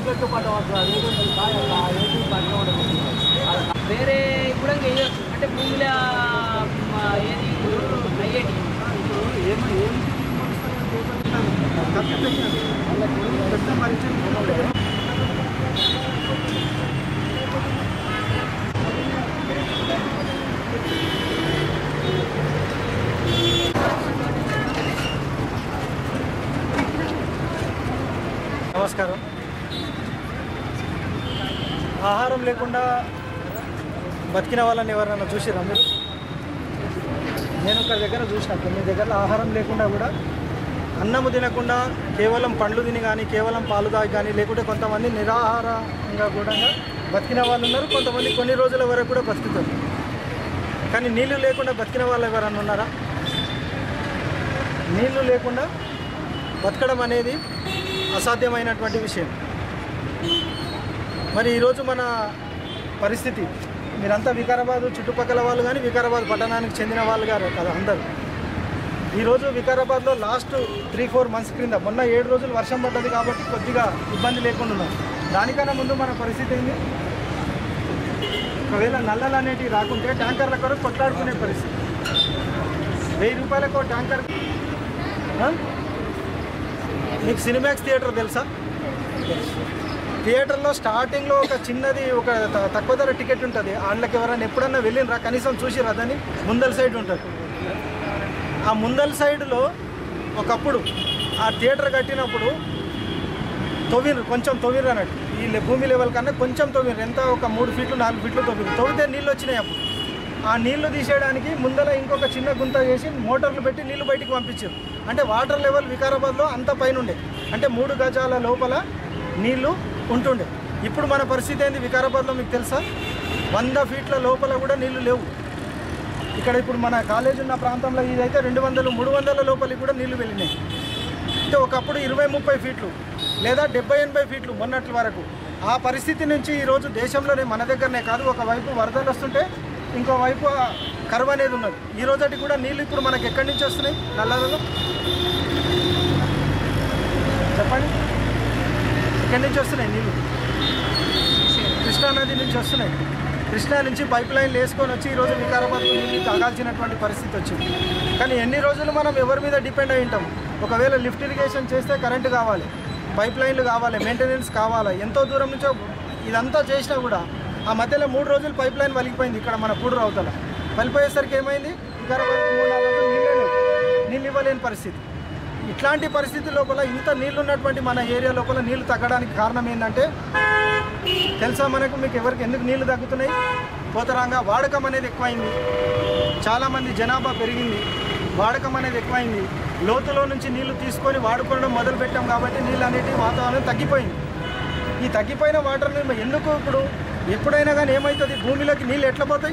చెట్టు పట్టవచ్చు ఏదో కాయ ఏది పట్టడం వేరే కూడా వేయచ్చు అంటే భూమిలో మ, ఏది అయ్యేటి ఏమి ఏమి పెద్ద మనిషి నమస్కారం ఆహారం లేకుండా బతికిన వాళ్ళని ఎవరైనా చూసిరా మీరు నేను ఒక దగ్గర చూసిన కొన్ని దగ్గర ఆహారం లేకుండా కూడా అన్నము తినకుండా కేవలం పండ్లు తిని కానీ కేవలం పాలు తాగి కానీ లేకుంటే కొంతమంది నిరాహారంగా కూడా బతికిన వాళ్ళు ఉన్నారు కొంతమంది కొన్ని రోజుల వరకు కూడా బతుకుతారు కానీ నీళ్లు లేకుండా బతికిన వాళ్ళు ఎవరన్నా ఉన్నారా నీళ్లు లేకుండా బతకడం అనేది అసాధ్యమైనటువంటి విషయం మరి ఈరోజు మన పరిస్థితి మీరంతా వికారాబాద్ చుట్టుపక్కల వాళ్ళు కానీ వికారాబాద్ పట్టణానికి చెందిన వాళ్ళు గారు కదా అందరూ ఈరోజు వికారాబాద్లో లాస్ట్ త్రీ ఫోర్ మంత్స్ క్రింద మొన్న ఏడు రోజులు వర్షం పడ్డది కాబట్టి కొద్దిగా ఇబ్బంది లేకుండా ఉన్నాం దానికన్నా ముందు మన పరిస్థితి ఏంది ఒకవేళ నల్లలు అనేటివి రాకుంటే ట్యాంకర్ల కొరకు కొట్లాడుకునే పరిస్థితి వెయ్యి రూపాయలకు ట్యాంకర్ ఆ? మీకు సినిమాక్స్ థియేటర్ తెలుసా థియేటర్లో స్టార్టింగ్లో ఒక చిన్నది ఒక త- తక్కువ ధర టికెట్ ఉంటుంది వాళ్ళకి ఎవరైనా ఎప్పుడన్నా వెళ్ళినరా కనీసం చూసిరా దాన్ని ముందల సైడ్ ఉంటుంది ఆ ముందల సైడ్లో ఒకప్పుడు ఆ థియేటర్ కట్టినప్పుడు తవ్విరు కొంచెం తవ్విరు అన్నట్టు ఈ లె- భూమి లెవెల్ కన్నా కొంచెం తవ్విరు ఎంత ఒక మూడు ఫీట్లు నాలుగు ఫీట్లు తవ్విరు తవ్వితే నీళ్ళు వచ్చినాయి అప్పుడు ఆ నీళ్లు తీసేయడానికి ముందర ఇంకొక చిన్న గుంత చేసి మోటార్లు పెట్టి నీళ్లు బయటికి పంపించారు అంటే వాటర్ లెవెల్ వికారాబాద్లో అంత పైన ఉండే అంటే మూడు గజాల లోపల నీళ్లు ఉంటుండే ఇప్పుడు మన పరిస్థితి ఏంది వికారాబాద్లో మీకు తెలుసా వంద ఫీట్ల లోపల కూడా నీళ్లు లేవు ఇక్కడ ఇప్పుడు మన కాలేజ్ ఉన్న ప్రాంతంలో ఇదైతే రెండు వందలు మూడు వందల లోపలికి కూడా నీళ్లు వెళ్ళినాయి అంటే ఒకప్పుడు ఇరవై ముప్పై ఫీట్లు లేదా డెబ్బై ఎనభై ఫీట్లు మొన్నటి వరకు ఆ పరిస్థితి నుంచి ఈరోజు దేశంలోనే మన దగ్గరనే కాదు ఒకవైపు వరదలు వస్తుంటే ఇంకోవైపు ఆ కరువు అనేది ఉన్నది ఈ రోజటి కూడా నీళ్ళు ఇప్పుడు మనకి ఎక్కడి నుంచి వస్తున్నాయి నల్లలలో చెప్పండి ఎక్కడి నుంచి వస్తున్నాయి నీళ్ళు కృష్ణా నది నుంచి వస్తున్నాయి కృష్ణా నుంచి పైప్ లైన్లు వేసుకొని వచ్చి ఈరోజు వికారాబాద్ నీళ్ళు తాగాల్సినటువంటి పరిస్థితి వచ్చింది కానీ ఎన్ని రోజులు మనం ఎవరి మీద డిపెండ్ అయి ఉంటాం ఒకవేళ లిఫ్ట్ ఇరిగేషన్ చేస్తే కరెంటు కావాలి పైప్ లైన్లు కావాలి మెయింటెనెన్స్ కావాలి ఎంతో దూరం నుంచో ఇదంతా చేసినా కూడా ఆ మధ్యలో మూడు రోజులు పైప్ లైన్ వలిగిపోయింది ఇక్కడ మన పూడు అవతల వలిపోయేసరికి ఏమైంది వికారాబాద్ మూడు నాలుగు రోజులు నీళ్ళే లేవు. నీళ్ళు ఇవ్వలేని పరిస్థితి ఇట్లాంటి పరిస్థితి లోపల ఇంత నీళ్ళు ఉన్నటువంటి మన ఏరియా లోపల నీళ్లు తగ్గడానికి కారణం ఏంటంటే తెలుసా మనకు మీకు ఎవరికి ఎందుకు నీళ్లు తగ్గుతున్నాయి పోతరాంగా వాడకం అనేది ఎక్కువైంది చాలామంది జనాభా పెరిగింది వాడకం అనేది ఎక్కువైంది లోతులో నుంచి నీళ్లు తీసుకొని వాడుకోవడం మొదలు పెట్టాం కాబట్టి నీళ్ళు అనేటివి వాతావరణం తగ్గిపోయింది ఈ తగ్గిపోయిన వాటర్ని ఎందుకు ఇప్పుడు ఎప్పుడైనా కానీ ఏమవుతుంది భూమిలోకి నీళ్ళు ఎట్లా పోతాయి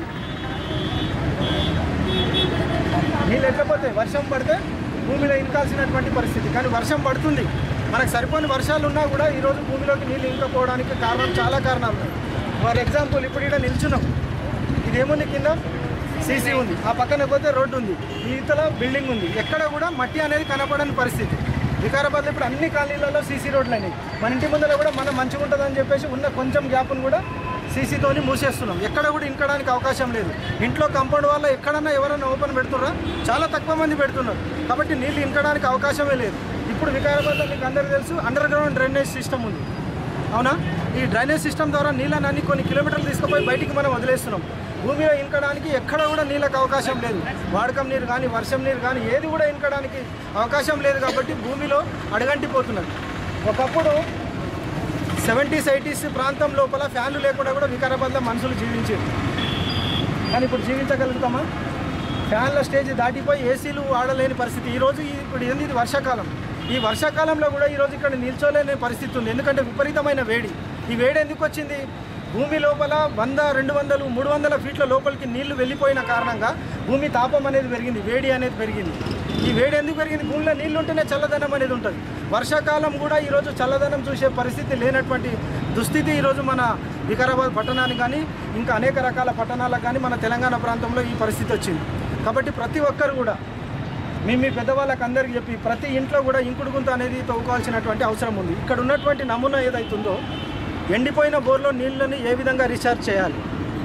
నీళ్ళు ఎట్లా పోతాయి వర్షం పడితే భూమిలో ఇంకాల్సినటువంటి పరిస్థితి కానీ వర్షం పడుతుంది మనకు సరిపోని వర్షాలు ఉన్నా కూడా ఈరోజు భూమిలోకి నీళ్ళు ఇంకపోవడానికి కారణం చాలా కారణాలు ఉన్నాయి ఫర్ ఎగ్జాంపుల్ ఇప్పుడు ఇక్కడ నిల్చున్నాం ఇదేముంది కింద సీసీ ఉంది ఆ పక్కన పోతే రోడ్డు ఉంది ఈ ఇతల బిల్డింగ్ ఉంది ఎక్కడ కూడా మట్టి అనేది కనపడని పరిస్థితి వికారాబాద్లో ఇప్పుడు అన్ని కాలనీలలో సీసీ రోడ్లు అయినాయి మన ఇంటి ముందర కూడా మనం మంచిగా ఉంటుందని చెప్పేసి ఉన్న కొంచెం గ్యాప్ను కూడా సీసీతోని మూసేస్తున్నాం ఎక్కడ కూడా ఇంకడానికి అవకాశం లేదు ఇంట్లో కంపౌండ్ వల్ల ఎక్కడన్నా ఎవరైనా ఓపెన్ పెడుతున్నారా చాలా తక్కువ మంది పెడుతున్నారు కాబట్టి నీళ్ళు ఇంకడానికి అవకాశమే లేదు ఇప్పుడు వికారాబాద్లో మీకు అందరికీ తెలుసు అండర్ గ్రౌండ్ డ్రైనేజ్ సిస్టమ్ ఉంది అవునా ఈ డ్రైనేజ్ సిస్టమ్ ద్వారా నీళ్ళని అన్ని కొన్ని కిలోమీటర్లు తీసుకుపోయి బయటికి మనం వదిలేస్తున్నాం భూమిలో ఇంకడానికి ఎక్కడ కూడా నీళ్ళకి అవకాశం లేదు వాడకం నీరు కానీ వర్షం నీరు కానీ ఏది కూడా ఇంకడానికి అవకాశం లేదు కాబట్టి భూమిలో అడగంటిపోతున్నది ఒకప్పుడు సెవెంటీస్ ఎయిటీస్ ప్రాంతం లోపల ఫ్యాన్లు లేకుండా కూడా వికారాబాద్లో మనుషులు జీవించారు కానీ ఇప్పుడు జీవించగలుగుతామా ఫ్యాన్ల స్టేజ్ దాటిపోయి ఏసీలు వాడలేని పరిస్థితి ఈరోజు ఈ- ఇప్పుడు ఏంది ఇది వర్షాకాలం ఈ వర్షాకాలంలో కూడా ఈరోజు ఇక్కడ నిల్చోలేని పరిస్థితి ఉంది ఎందుకంటే విపరీతమైన వేడి ఈ వేడి ఎందుకు వచ్చింది భూమి లోపల వంద రెండు వందలు మూడు వందల ఫీట్ల లోపలికి నీళ్లు వెళ్ళిపోయిన కారణంగా భూమి తాపం అనేది పెరిగింది వేడి అనేది పెరిగింది ఈ వేడి ఎందుకు పెరిగింది భూమిలో నీళ్లు ఉంటేనే చల్లదనం అనేది ఉంటుంది వర్షాకాలం కూడా ఈరోజు చల్లదనం చూసే పరిస్థితి లేనటువంటి దుస్థితి ఈరోజు మన వికారాబాద్ పట్టణానికి కానీ ఇంకా అనేక రకాల పట్టణాలకు కానీ మన తెలంగాణ ప్రాంతంలో ఈ పరిస్థితి వచ్చింది కాబట్టి ప్రతి ఒక్కరు కూడా మేము మీ పెద్దవాళ్ళకి అందరికీ చెప్పి ప్రతి ఇంట్లో కూడా ఇంకుడు గుంత అనేది తవ్వుకోవాల్సినటువంటి అవసరం ఉంది ఇక్కడ ఉన్నటువంటి నమూనా ఏదైతుందో ఎండిపోయిన బోర్లో నీళ్ళని ఏ విధంగా రీఛార్జ్ చేయాలి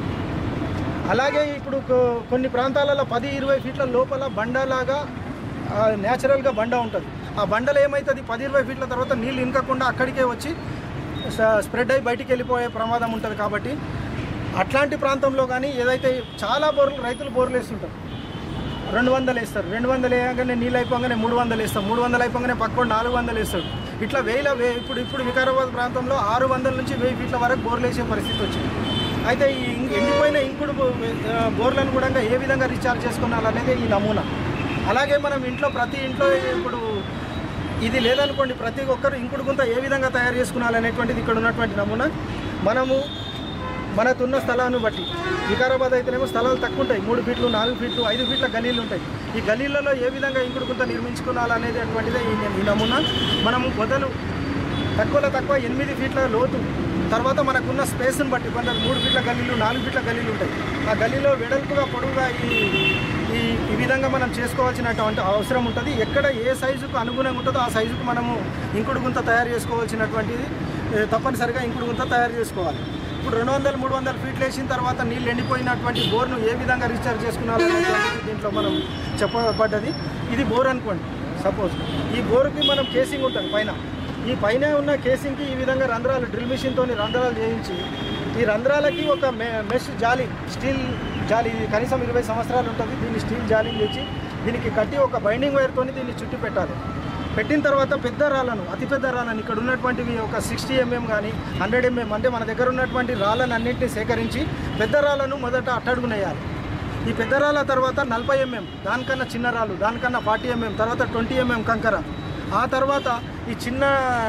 అలాగే ఇప్పుడు కొ- కొన్ని ప్రాంతాలలో పది ఇరవై ఫీట్ల లోపల బండలాగా న్యాచురల్గా బండ ఉంటుంది ఆ బండలు ఏమవుతుంది పది ఇరవై ఫీట్ల తర్వాత నీళ్ళు ఇంకకుండా అక్కడికే వచ్చి స- స్ప్రెడ్ అయ్యి బయటికి వెళ్ళిపోయే ప్రమాదం ఉంటుంది కాబట్టి అట్లాంటి ప్రాంతంలో కానీ ఏదైతే చాలా బోర్లు రైతులు బోర్లు వేస్తుంటారు రెండు వందలు వేస్తారు రెండు వందలు వేయగానే నీళ్ళు అయిపోగానే మూడు వందలు వేస్తాం మూడు వందలు అయిపోగానే పక్కన నాలుగు వందలు వేస్తాడు ఇట్లా వేల వే ఇప్పుడు ఇప్పుడు వికారాబాద్ ప్రాంతంలో ఆరు వందల నుంచి వెయ్యి ఫీట్ల వరకు బోర్లు వేసే పరిస్థితి వచ్చింది అయితే ఈ ఇం- ఎండిపోయిన ఇంకుడు బో- ఆ, బోర్లను కూడా ఏ విధంగా రీఛార్జ్ చేసుకోవాలనేది ఈ నమూనా అలాగే మనం ఇంట్లో ప్రతి ఇంట్లో ఇప్పుడు ఇది లేదనుకోండి ప్రతి ఒక్కరు ఇంకుడు గుంత ఏ విధంగా తయారు చేసుకోవాలనేటువంటిది ఇక్కడ ఉన్నటువంటి నమూనా మనము మనకున్న స్థలాన్ని బట్టి వికారాబాద్ అయితేనేమో స్థలాలు తక్కువ ఉంటాయి మూడు ఫీట్లు నాలుగు ఫీట్లు ఐదు ఫీట్ల గలీలు ఉంటాయి ఈ గలీలలో ఏ విధంగా ఇంకుడు గుంత నిర్మించుకోవాలనేది అటువంటిదే ఈ ఈ నమూనా మనము మొదలు తక్కువలో తక్కువ ఎనిమిది ఫీట్ల లోతు తర్వాత మనకున్న స్పేస్ని బట్టి కొందరు మూడు ఫీట్ల గల్లీలు నాలుగు ఫీట్ల గల్లీలు ఉంటాయి ఆ గల్లీలో వెడల్పుగా పొడవుగా ఈ ఈ ఈ విధంగా మనం చేసుకోవాల్సినటువంటి అవసరం ఉంటుంది ఎక్కడ ఏ సైజుకు అనుగుణంగా ఉంటుందో ఆ సైజుకు మనము ఇంకుడు గుంత తయారు చేసుకోవాల్సినటువంటిది ఏ, తప్పనిసరిగా ఇంకుడు గుంత తయారు చేసుకోవాలి ఇప్పుడు రెండు వందలు మూడు వందల ఫీట్లు వేసిన తర్వాత నీళ్ళు ఎండిపోయినటువంటి బోర్ను ఏ విధంగా రీఛార్జ్ చేసుకున్నారనేటువంటిది దీంట్లో మనం చెప్పబడ్డది ఇది బోర్ అనుకోండి సపోజ్ ఈ బోరుకి మనం కేసింగ్ ఉంటుంది పైన ఈ పైన ఉన్న కేసింగ్కి ఈ విధంగా రంధ్రాలు డ్రిల్ మిషన్తో రంధ్రాలు చేయించి ఈ రంధ్రాలకి ఒక మె మెష్ జాలి స్టీల్ జాలి ఇది కనీసం ఇరవై సంవత్సరాలు ఉంటుంది దీన్ని స్టీల్ జాలి తెచ్చి దీనికి కట్టి ఒక బైండింగ్ వైర్తో దీన్ని చుట్టి పెట్టాలి పెట్టిన తర్వాత పెద్ద రాళ్ళను అతిపెద్ద రాళ్ళను ఇక్కడ ఉన్నటువంటివి ఒక సిక్స్టీ ఎంఎం కానీ హండ్రెడ్ ఎంఎం అంటే మన దగ్గర ఉన్నటువంటి రాళ్ళను అన్నింటినీ సేకరించి పెద్ద రాళ్ళను మొదట అట్టడుగునేయాలి ఈ పెద్ద రాళ్ళ తర్వాత నలభై ఎంఎం దానికన్నా చిన్న రాళ్ళు దానికన్నా ఫార్టీ ఎంఎం తర్వాత ట్వంటీ ఎంఎం కంకర ఆ తర్వాత ఈ చిన్న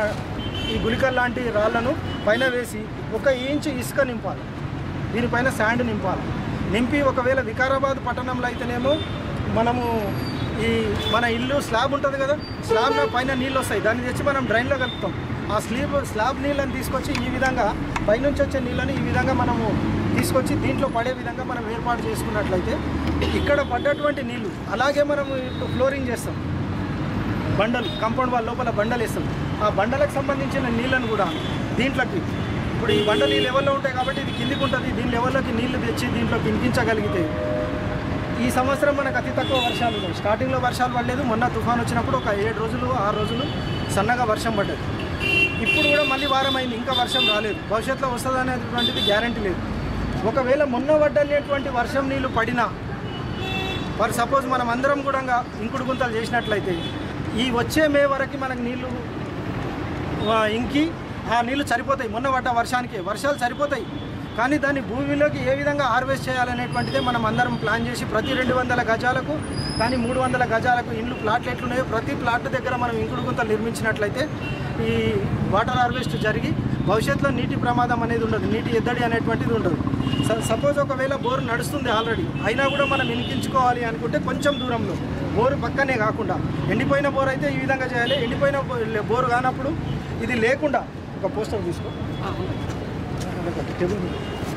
ఈ గుళికల్ లాంటి రాళ్ళను పైన వేసి ఒక ఇంచు ఇసుక నింపాలి దీనిపైన శాండ్ నింపాలి నింపి ఒకవేళ వికారాబాద్ పట్టణంలో అయితేనేమో మనము ఈ మన ఇల్లు స్లాబ్ ఉంటుంది కదా స్లాబ్ పైన నీళ్ళు వస్తాయి దాన్ని తెచ్చి మనం డ్రైన్లో కలుపుతాం ఆ స్లీబ్ స్లాబ్ నీళ్ళని తీసుకొచ్చి ఈ విధంగా పైనుంచి వచ్చే నీళ్ళని ఈ విధంగా మనము తీసుకొచ్చి దీంట్లో పడే విధంగా మనం ఏర్పాటు చేసుకున్నట్లయితే ఇక్కడ పడ్డటువంటి నీళ్ళు అలాగే మనము ఇప్పుడు ఫ్లోరింగ్ చేస్తాం బండలు కాంపౌండ్ వాళ్ళ లోపల బండలు వేస్తాం ఆ బండలకు సంబంధించిన నీళ్ళను కూడా దీంట్లోకి ఇప్పుడు ఈ బండలు ఈ లెవెల్లో ఉంటాయి కాబట్టి ఇది కిందికి ఉంటుంది దీని లెవెల్లోకి నీళ్లు తెచ్చి దీంట్లోకి ఇంకించగలిగితే ఈ సంవత్సరం మనకు అతి తక్కువ వర్షాలు ఉన్నాయి స్టార్టింగ్లో వర్షాలు పడలేదు మొన్న తుఫాన్ వచ్చినప్పుడు ఒక ఏడు రోజులు ఆరు రోజులు సన్నగా వర్షం పడ్డది ఇప్పుడు కూడా మళ్ళీ వారం అయింది ఇంకా వర్షం రాలేదు భవిష్యత్తులో వస్తుంది అనేటువంటిది గ్యారంటీ లేదు ఒకవేళ మొన్న పడ్డనేటువంటి వర్షం నీళ్లు పడినా ఫర్ సపోజ్ మనం అందరం కూడా ఇంకుడు గుంతలు చేసినట్లయితే ఈ వచ్చే మే వరకు మనకు నీళ్లు ఆ, ఇంకి ఆ నీళ్లు సరిపోతాయి మొన్న పడ్డ వర్షానికి వర్షాలు సరిపోతాయి కానీ దాన్ని భూమిలోకి ఏ విధంగా హార్వెస్ట్ చేయాలనేటువంటిదే మనం అందరం ప్లాన్ చేసి ప్రతి రెండు వందల గజాలకు కానీ మూడు వందల గజాలకు ఇండ్లు ప్లాట్లు ఎట్లున్నాయో ప్రతి ప్లాట్ దగ్గర మనం ఇంకుడు గుంతలు నిర్మించినట్లయితే ఈ వాటర్ హార్వెస్ట్ జరిగి భవిష్యత్తులో నీటి ప్రమాదం అనేది ఉండదు నీటి ఎద్దడి అనేటువంటిది ఉండదు స- సపోజ్ ఒకవేళ బోర్ నడుస్తుంది ఆల్రెడీ అయినా కూడా మనం ఇనికించుకోవాలి అనుకుంటే కొంచెం దూరంలో బోరు పక్కనే కాకుండా ఎండిపోయిన బోర్ అయితే ఈ విధంగా చేయాలి ఎండిపోయిన బో- బోరు కానప్పుడు ఇది లేకుండా ఒక పోస్టర్ తీసుకో అదొకటి టేబుల్ మీద.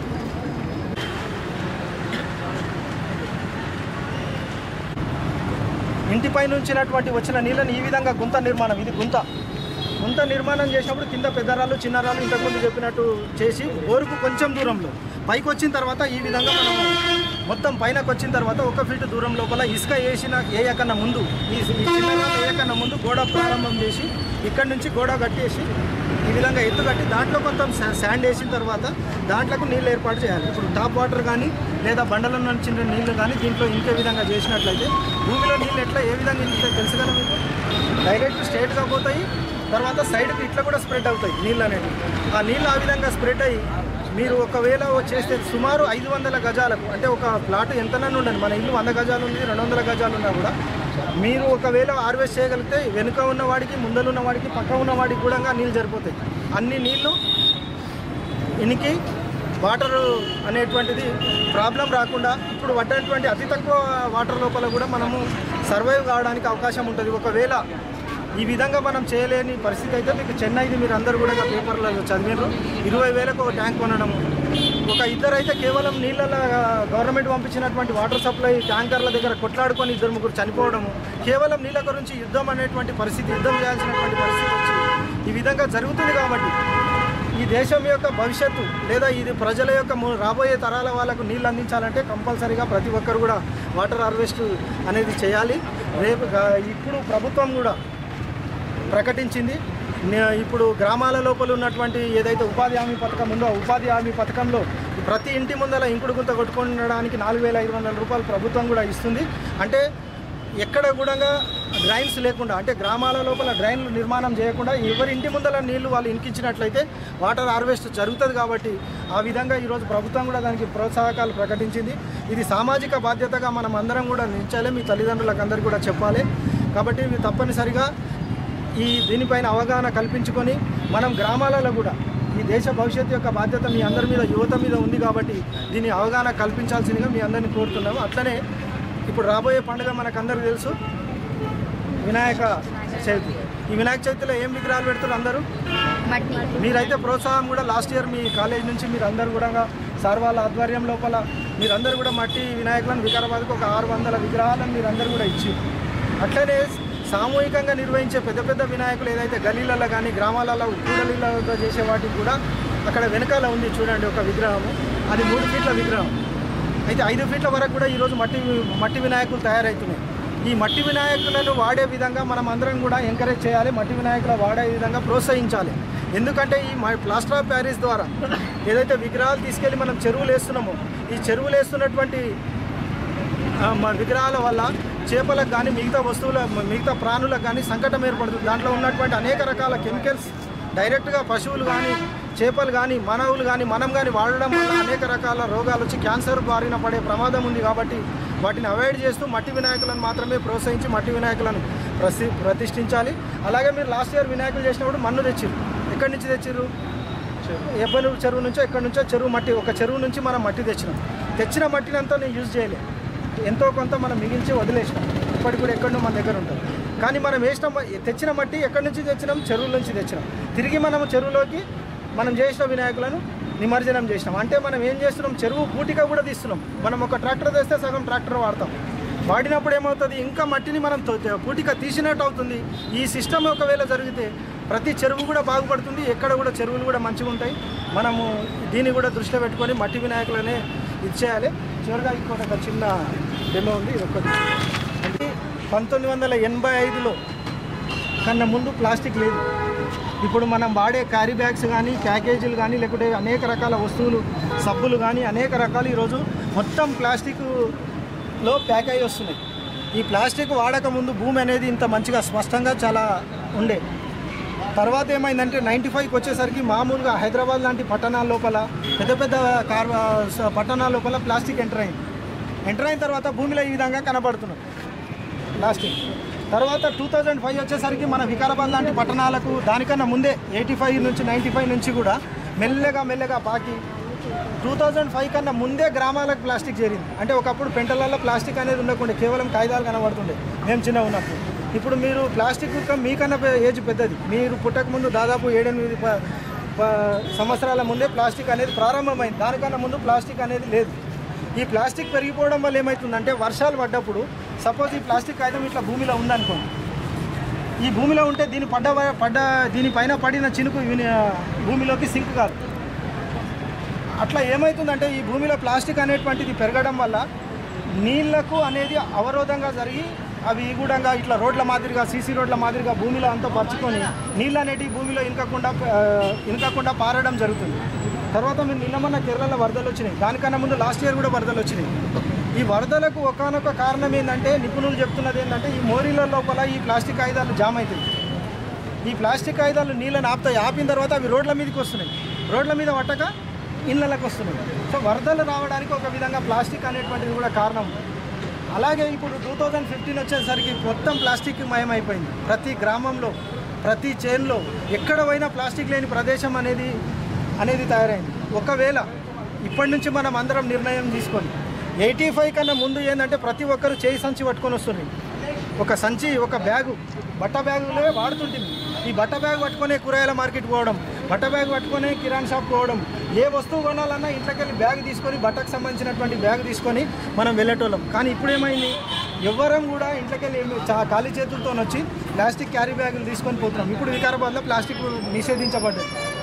ఇంటిపై నుంచినటువంటి వచ్చిన నీళ్ళని ఈ విధంగా గుంత నిర్మాణం ఇది గుంత గుంత నిర్మాణం చేసినప్పుడు కింద పెద్దరాళ్ళు చిన్నరాళ్ళు ఇంతకుముందు చెప్పినట్టు చేసి బోరుకు కొంచెం దూరంలో పైకి వచ్చిన తర్వాత ఈ విధంగా మనం మొత్తం పైనకు వచ్చిన తర్వాత ఒక ఫీట్ దూరం లోపల ఇసుక వేసిన వేయకన్నా ముందు ఈ ఈ చిన్నరాళ్ళు వేయకన్నా ముందు గోడ ప్రారంభం చేసి ఇక్కడి నుంచి గోడ కట్టేసి ఈ విధంగా ఎత్తు కట్టి దాంట్లో కొంత శా- శాండ్ వేసిన తర్వాత దాంట్లోకి నీళ్ళు ఏర్పాటు చేయాలి ఇప్పుడు టాప్ వాటర్ కానీ లేదా బండల నుంచి నీళ్లు కానీ దీంట్లో ఇంకే విధంగా చేసినట్లయితే భూమిలో నీళ్ళు ఎట్లా ఏ విధంగా ఇంకుతాయి తెలుసు కదా మీకు డైరెక్ట్ స్ట్రేట్గా పోతాయి తర్వాత సైడ్కి ఇట్లా కూడా స్ప్రెడ్ అవుతాయి నీళ్ళు అనేవి ఆ నీళ్ళు ఆ విధంగా స్ప్రెడ్ అయ్యి మీరు ఒకవేళ చేస్తే సుమారు ఐదు వందల గజాలకు అంటే ఒక ప్లాట్ ఎంతనన్నా ఉండండి మన ఇల్లు వంద గజాలు ఉంది రెండు వందల గజాలు ఉన్నా కూడా మీరు ఒకవేళ హార్వెస్ట్ చేయగలిగితే వెనుక ఉన్న వాడికి ముందర ఉన్న వాడికి పక్క ఉన్న వాడికి కూడా నీళ్ళు సరిపోతాయి అన్ని నీళ్ళు ఇనికి వాటర్ అనేటువంటిది ప్రాబ్లం రాకుండా ఇప్పుడు పడ్డటువంటి అతి తక్కువ వాటర్ లోపల కూడా మనము సర్వైవ్ కావడానికి అవకాశం ఉంటుంది ఒకవేళ ఈ విధంగా మనం చేయలేని పరిస్థితి అయితే మీకు చెన్నైది మీరు అందరు కూడా పేపర్లలో చదివారు ఇరవై వేలకు ఒక ట్యాంక్ కొనడము ఒక ఇద్దరు అయితే కేవలం నీళ్ళ గవర్నమెంట్ పంపించినటువంటి వాటర్ సప్లై ట్యాంకర్ల దగ్గర కొట్లాడుకొని ఇద్దరు ముగ్గురు చనిపోవడము కేవలం నీళ్ళ గురించి యుద్ధం అనేటువంటి పరిస్థితి యుద్ధం చేయాల్సినటువంటి పరిస్థితి వచ్చి ఈ విధంగా జరుగుతుంది కాబట్టి ఈ దేశం యొక్క భవిష్యత్తు లేదా ఇది ప్రజల యొక్క ము- రాబోయే తరాల వాళ్ళకు నీళ్ళు అందించాలంటే కంపల్సరీగా ప్రతి ఒక్కరు కూడా వాటర్ హార్వెస్ట్ అనేది చేయాలి రేపు గా- ఇప్పుడు ప్రభుత్వం కూడా ప్రకటించింది నే- ఇప్పుడు గ్రామాల లోపల ఉన్నటువంటి ఏదైతే ఉపాధి హామీ పథకం ఉందో ఆ ఉపాధి హామీ పథకంలో ప్రతి ఇంటి ముందర ఇంకుడు గుంత కొట్టుకోవడానికి నాలుగు వేల ఐదు వందల రూపాయలు ప్రభుత్వం కూడా ఇస్తుంది అంటే ఎక్కడ కూడా డ్రైన్స్ లేకుండా అంటే గ్రామాల లోపల డ్రైన్లు నిర్మాణం చేయకుండా ఎవరి ఇంటి ముందర నీళ్లు వాళ్ళు ఇంకించినట్లయితే వాటర్ హార్వెస్ట్ జరుగుతుంది కాబట్టి ఆ విధంగా ఈరోజు ప్రభుత్వం కూడా దానికి ప్రోత్సాహకాలు ప్రకటించింది ఇది సామాజిక బాధ్యతగా మనం అందరం కూడా నిలిచాలి మీ తల్లిదండ్రులకు అందరికీ కూడా చెప్పాలి కాబట్టి ఇవి తప్పనిసరిగా ఈ దీనిపైన అవగాహన కల్పించుకొని మనం గ్రామాలలో కూడా ఈ దేశ భవిష్యత్తు యొక్క బాధ్యత మీ అందరి మీద యువత మీద ఉంది కాబట్టి దీని అవగాహన కల్పించాల్సిందిగా మీ అందరినీ కోరుతున్నాము అట్లనే ఇప్పుడు రాబోయే పండుగ మనకందరికీ తెలుసు వినాయక చవితి ఈ వినాయక చవితిలో ఏం విగ్రహాలు పెడుతున్నారు అందరూ మట్టి మీరైతే ప్రోత్సాహం కూడా లాస్ట్ ఇయర్ మీ కాలేజ్ నుంచి మీరు అందరు కూడా సార్ వాళ్ళ ఆధ్వర్యం లోపల మీరందరూ కూడా మట్టి వినాయకులను వికారాబాద్కు ఒక ఆరు వందల విగ్రహాలను మీరందరూ కూడా ఇచ్చి అట్లనే సామూహికంగా నిర్వహించే పెద్ద పెద్ద వినాయకులు ఏదైతే గలీలలో కానీ గ్రామాలలో కూడలిలో చేసే వాటికి కూడా అక్కడ వెనకాల ఉంది చూడండి ఒక విగ్రహము అది మూడు ఫీట్ల విగ్రహం అయితే ఐదు ఫీట్ల వరకు కూడా ఈరోజు మట్టి మట్టి వినాయకులు తయారవుతున్నాయి ఈ మట్టి వినాయకులను వాడే విధంగా మనం అందరం కూడా ఎంకరేజ్ చేయాలి మట్టి వినాయకులు వాడే విధంగా ప్రోత్సహించాలి ఎందుకంటే ఈ మ- ప్లాస్టర్ ఆఫ్ ప్యారిస్ ద్వారా ఏదైతే విగ్రహాలు తీసుకెళ్ళి మనం చెరువులు వేస్తున్నామో ఈ చెరువులు వేస్తున్నటువంటి ఆ, మా విగ్రహాల వల్ల చేపలకు కానీ మిగతా వస్తువుల మిగతా ప్రాణులకు కానీ సంకటం ఏర్పడుతుంది దాంట్లో ఉన్నటువంటి అనేక రకాల కెమికల్స్ డైరెక్ట్గా పశువులు కానీ చేపలు కానీ మానవులు కానీ మనం కానీ వాడడం వల్ల అనేక రకాల రోగాలు వచ్చి క్యాన్సర్ బారిన పడే ప్రమాదం ఉంది కాబట్టి వాటిని అవాయిడ్ చేస్తూ మట్టి వినాయకులను మాత్రమే ప్రోత్సహించి మట్టి వినాయకులను ప్రసి ప్రతిష్ఠించాలి అలాగే మీరు లాస్ట్ ఇయర్ వినాయకులు చేసినప్పుడు మన్ను తెచ్చిర్రు ఎక్కడి నుంచి తెచ్చిర్రు ఎబ్బనూరు చెరువు నుంచో ఎక్కడి నుంచో చెరువు మట్టి ఒక చెరువు నుంచి మనం మట్టి తెచ్చినాం తెచ్చిన మట్టిని అంతా నేను యూజ్ చేయలే ఎంతో కొంత మనం మిగిల్చి వదిలేసినాం ఇప్పటికి కూడా ఎక్కడో మన దగ్గర ఉంటుంది కానీ మనం వేసిన మ- తెచ్చిన మట్టి ఎక్కడి నుంచి తెచ్చినాం చెరువుల నుంచి తెచ్చినాం తిరిగి మనం చెరువులోకి మనం చేసిన వినాయకులను నిమజ్జనం చేసినాం అంటే మనం ఏం చేస్తున్నాం చెరువు పూటిగా కూడా తీస్తున్నాం మనం ఒక ట్రాక్టర్ తెస్తే సగం ట్రాక్టర్ వాడతాం వాడినప్పుడు ఏమవుతుంది ఇంకా మట్టిని మనం తో- తో- పూటిగా తీసినట్టు అవుతుంది ఈ సిస్టమ్ ఒకవేళ జరిగితే ప్రతి చెరువు కూడా బాగుపడుతుంది ఎక్కడ కూడా చెరువులు కూడా మంచిగా ఉంటాయి మనము దీన్ని కూడా దృష్టిలో పెట్టుకొని మట్టి వినాయకులనే ఇది చేయాలి చివరిగా ఇంకొక ఒక చిన్న డెమో ఉంది ఇది ఒకటి అంటే పంతొమ్మిది వందల ఎనభై ఐదులో కన్నా ముందు ప్లాస్టిక్ లేదు ఇప్పుడు మనం వాడే క్యారీ బ్యాగ్స్ కానీ ప్యాకేజీలు కానీ లేకుంటే అనేక రకాల వస్తువులు సబ్బులు కానీ అనేక రకాలు ఈరోజు మొత్తం ప్లాస్టిక్లో ప్యాక్ అయ్యి వస్తున్నాయి ఈ ప్లాస్టిక్ వాడక ముందు భూమి అనేది ఇంత మంచిగా స్పష్టంగా చాలా ఉండే తర్వాత ఏమైందంటే నైంటీ ఫైవ్కి వచ్చేసరికి మామూలుగా హైదరాబాద్ లాంటి పట్టణాల లోపల పెద్ద పెద్ద కార్ స- పట్టణాల లోపల ప్లాస్టిక్ ఎంటర్ అయింది ఎంటర్ అయిన తర్వాత భూమిలో ఈ విధంగా కనబడుతున్నాం ప్లాస్టిక్ తర్వాత టూ థౌజండ్ ఫైవ్ వచ్చేసరికి మన వికారాబాద్ లాంటి పట్టణాలకు దానికన్నా ముందే ఎయిటీ ఫైవ్ నుంచి నైంటీ ఫైవ్ నుంచి కూడా మెల్లగా మెల్లగా పాకి టూ థౌజండ్ ఫైవ్ కన్నా ముందే గ్రామాలకు ప్లాస్టిక్ చేరింది అంటే ఒకప్పుడు పెంటలలో ప్లాస్టిక్ అనేది ఉండకుండా కేవలం కాగితాలు కనబడుతుండే మేము చిన్న ఉన్నప్పుడు ఇప్పుడు మీరు ప్లాస్టిక్ క- మీకన్నా పె- ఏజ్ పెద్దది మీరు పుట్టక ముందు దాదాపు ఏడెనిమిది ప- ప- సంవత్సరాల ముందే ప్లాస్టిక్ అనేది ప్రారంభమైంది దానికన్నా ముందు ప్లాస్టిక్ అనేది లేదు ఈ ప్లాస్టిక్ పెరిగిపోవడం వల్ల ఏమవుతుందంటే వర్షాలు పడ్డప్పుడు సపోజ్ ఈ ప్లాస్టిక్ కాగితం ఇట్లా భూమిలో ఉందనుకోండి ఈ భూమిలో ఉంటే దీని పడ్డ పడ్డ దీనిపైన పడిన చినుకు విని- భూమిలోకి సింక్ కాదు అట్లా ఏమవుతుందంటే ఈ భూమిలో ప్లాస్టిక్ అనేటువంటిది పెరగడం వల్ల నీళ్లకు అనేది అవరోధంగా జరిగి అవి కూడా ఇట్లా రోడ్ల మాదిరిగా సీసీ రోడ్ల మాదిరిగా భూమిలో అంతా పరుచుకొని నీళ్ళు అనేటివి భూమిలో ఇనకకుండా ఆ, ఇనకకుండా పారడం జరుగుతుంది తర్వాత మీరు నిన్న మొన్న కేరళలో వరదలు వచ్చినాయి దానికన్నా ముందు లాస్ట్ ఇయర్ కూడా వరదలు వచ్చినాయి ఈ వరదలకు ఒకనొక కారణం ఏంటంటే నిపుణులు చెప్తున్నది ఏంటంటే ఈ మోరీల లోపల ఈ ప్లాస్టిక్ ఆయుధాలు జామ్ అవుతాయి ఈ ప్లాస్టిక్ ఆయుధాలు నీళ్ళని ఆపుతాయి ఆపిన తర్వాత అవి రోడ్ల మీదకి వస్తున్నాయి రోడ్ల మీద పట్టక ఇళ్ళకి వస్తున్నాయి సో వరదలు రావడానికి ఒక విధంగా ప్లాస్టిక్ అనేటువంటిది కూడా కారణం అలాగే ఇప్పుడు టూ థౌజండ్ ఫిఫ్టీన్ వచ్చేసరికి మొత్తం ప్లాస్టిక్ మయమైపోయింది ప్రతి గ్రామంలో ప్రతి చేన్లో ఎక్కడ పోయినా ప్లాస్టిక్ లేని ప్రదేశం అనేది అనేది తయారైంది ఒకవేళ ఇప్పటి నుంచి మనం అందరం నిర్ణయం తీసుకొని ఎయిటీ ఫైవ్ కన్నా ముందు ఏంటంటే ప్రతి ఒక్కరు చేయి సంచి పట్టుకొని వస్తున్నారు ఒక సంచి ఒక బ్యాగు బట్ట బ్యాగులే వాడుతుంటుంది ఈ బట్ట బ్యాగ్ పట్టుకొని కూరగాయల మార్కెట్ పోవడం బట్ట బ్యాగ్ పట్టుకొని కిరాణ్ షాప్ పోవడం ఏ వస్తువు కొనాలన్నా ఇంట్లోకి వెళ్ళి బ్యాగ్ తీసుకొని బట్టకు సంబంధించినటువంటి బ్యాగ్ తీసుకొని మనం వెళ్ళేటోళ్ళం కానీ ఇప్పుడు ఏమైంది ఎవ్వరం కూడా ఇంట్లోకి వెళ్ళి ఏమి- చా ఖాళీ చేతులతో వచ్చి ప్లాస్టిక్ క్యారీ బ్యాగులు తీసుకొని పోతున్నాం ఇప్పుడు వికారాబాద్లో ప్లాస్టిక్ నిషేధించబడ్డది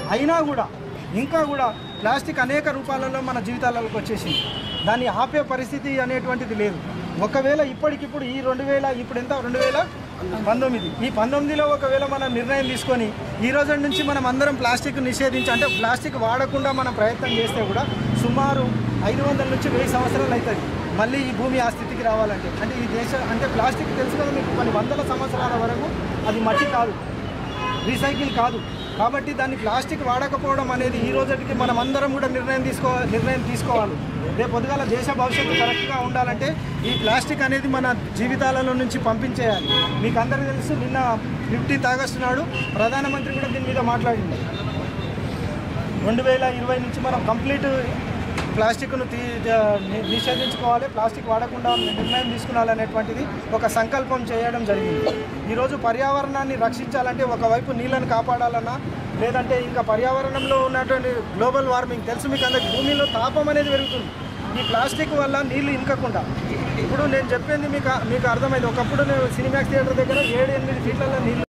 అయినా కూడా ఇంకా కూడా ప్లాస్టిక్ అనేక రూపాలలో మన జీవితాలలోకి వచ్చేసింది దాన్ని ఆపే పరిస్థితి అనేటువంటిది లేదు ఒకవేళ ఇప్పటికిప్పుడు ఈ రెండు వేల ఇప్పుడు ఎంత రెండు వేల పంతొమ్మిది ఈ పంతొమ్మిదిలో ఒకవేళ మనం నిర్ణయం తీసుకొని ఈ రోజు నుంచి మనం అందరం ప్లాస్టిక్ నిషేధించి అంటే ప్లాస్టిక్ వాడకుండా మనం ప్రయత్నం చేస్తే కూడా సుమారు ఐదు వందల నుంచి వెయ్యి సంవత్సరాలు అవుతుంది మళ్ళీ ఈ భూమి ఆ స్థితికి రావాలంటే అంటే ఈ దేశ అంటే ప్లాస్టిక్ తెలుసు కదా మీకు కొన్ని వందల సంవత్సరాల వరకు అది మట్టి కాదు రీసైకిల్ కాదు కాబట్టి దాన్ని ప్లాస్టిక్ వాడకపోవడం అనేది ఈ రోజుకి మనం అందరం కూడా నిర్ణయం తీసుకో నిర్ణయం తీసుకోవాలి రేపు పొద్దుగాల దేశ భవిష్యత్తు కరెక్ట్గా ఉండాలంటే ఈ ప్లాస్టిక్ అనేది మన జీవితాలలో నుంచి పంపించేయాలి మీకు అందరికీ తెలుసు నిన్న ఫిఫ్టీన్త్ ఆగస్టు నాడు ప్రధానమంత్రి కూడా దీని మీద మాట్లాడింది రెండు వేల ఇరవై నుంచి మనం కంప్లీట్ ప్లాస్టిక్ను తీ ని- నిషేధించుకోవాలి ప్లాస్టిక్ వాడకుండా నిర్ణయం తీసుకోవాలనేటువంటిది ఒక సంకల్పం చేయడం జరిగింది ఈరోజు పర్యావరణాన్ని రక్షించాలంటే ఒకవైపు నీళ్ళని కాపాడాలన్నా లేదంటే ఇంకా పర్యావరణంలో ఉన్నటువంటి గ్లోబల్ వార్మింగ్ తెలుసు మీకు అందరికి భూమిలో తాపం అనేది పెరుగుతుంది ఈ ప్లాస్టిక్ వల్ల నీళ్లు ఇంకకుండా ఇప్పుడు నేను చెప్పింది మీకు మీకు అర్థమైంది ఒకప్పుడు నేను సినిమాక్స్ థియేటర్ దగ్గర ఏడు ఎనిమిది ఫీట్లలో నీళ్ళు